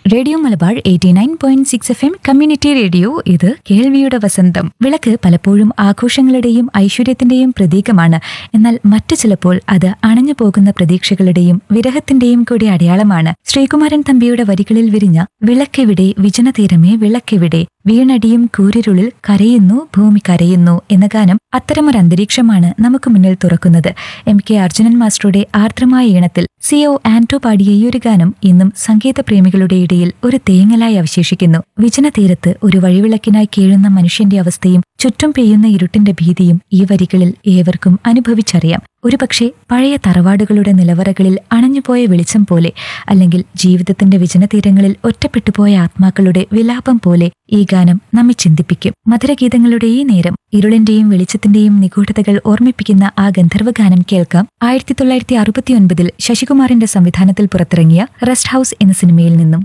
radio Malabar eighty nine point six F M community radio ഇത് കേൾവിയുടെ വസന്തം വിളക്ക് പലപ്പോഴും ആഘോഷങ്ങളുടെയും ഐശ്വര്യത്തിന്റെയും പ്രതീകമാണ് എന്നാൽ മറ്റു ചിലപ്പോൾ അത് അണഞ്ഞു പോകുന്ന പ്രതീക്ഷകളുടെയും വിരഹത്തിന്റെയും കൂടി അടയാളമാണ് ശ്രീകുമാരൻ തമ്പിയുടെ വരികളിൽ വിരിഞ്ഞ വിളക്കെവിടെ വിജനതീരമേ വിളക്കെവിടെ വീണടിയും കൂരിരുളിൽ കരയുന്നു ഭൂമി കരയുന്നു എന്ന ഗാനം അത്തരമൊരു അന്തരീക്ഷമാണ് നമുക്ക് മുന്നിൽ തുറക്കുന്നത് എം കെ അർജുനൻ മാസ്റ്ററുടെ ആർദ്രമായ ഈണത്തിൽ സി ഒ ആന്റോ പാടിയ ഈ ഒരു ഗാനം ഇന്നും സംഗീത പ്രേമികളുടെ ഇടയിൽ ഒരു തേങ്ങലായി അവശേഷിക്കുന്നു വിജനതീരത്ത് ഒരു വഴിവിളക്കിനായി കേഴുന്ന മനുഷ്യന്റെ അവസ്ഥയും ചുറ്റും പെയ്യുന്ന ഇരുട്ടിന്റെ ഭീതിയും ഈ വരികളിൽ ഏവർക്കും അനുഭവിച്ചറിയാം ഒരുപക്ഷെ പഴയ തറവാടുകളുടെ നിലവറകളിൽ അണഞ്ഞുപോയ വെളിച്ചം പോലെ അല്ലെങ്കിൽ ജീവിതത്തിന്റെ വിജനതീരങ്ങളിൽ ഒറ്റപ്പെട്ടുപോയ ആത്മാക്കളുടെ വിലാപം പോലെ ഈ ഗാനം നമ്മെ ചിന്തിപ്പിക്കും മധുരഗീതങ്ങളുടെ ഈ നേരം ഇരുളിന്റെയും വെളിച്ചത്തിന്റെയും നിഗൂഢതകൾ ഓർമ്മിപ്പിക്കുന്ന ആ ഗന്ധർവ ഗാനം കേൾക്കാം ആയിരത്തി തൊള്ളായിരത്തി അറുപത്തിയൊൻപതിൽ ശശികുമാറിന്റെ സംവിധാനത്തിൽ പുറത്തിറങ്ങിയ റെസ്റ്റ് ഹൌസ് എന്ന സിനിമയിൽ നിന്നും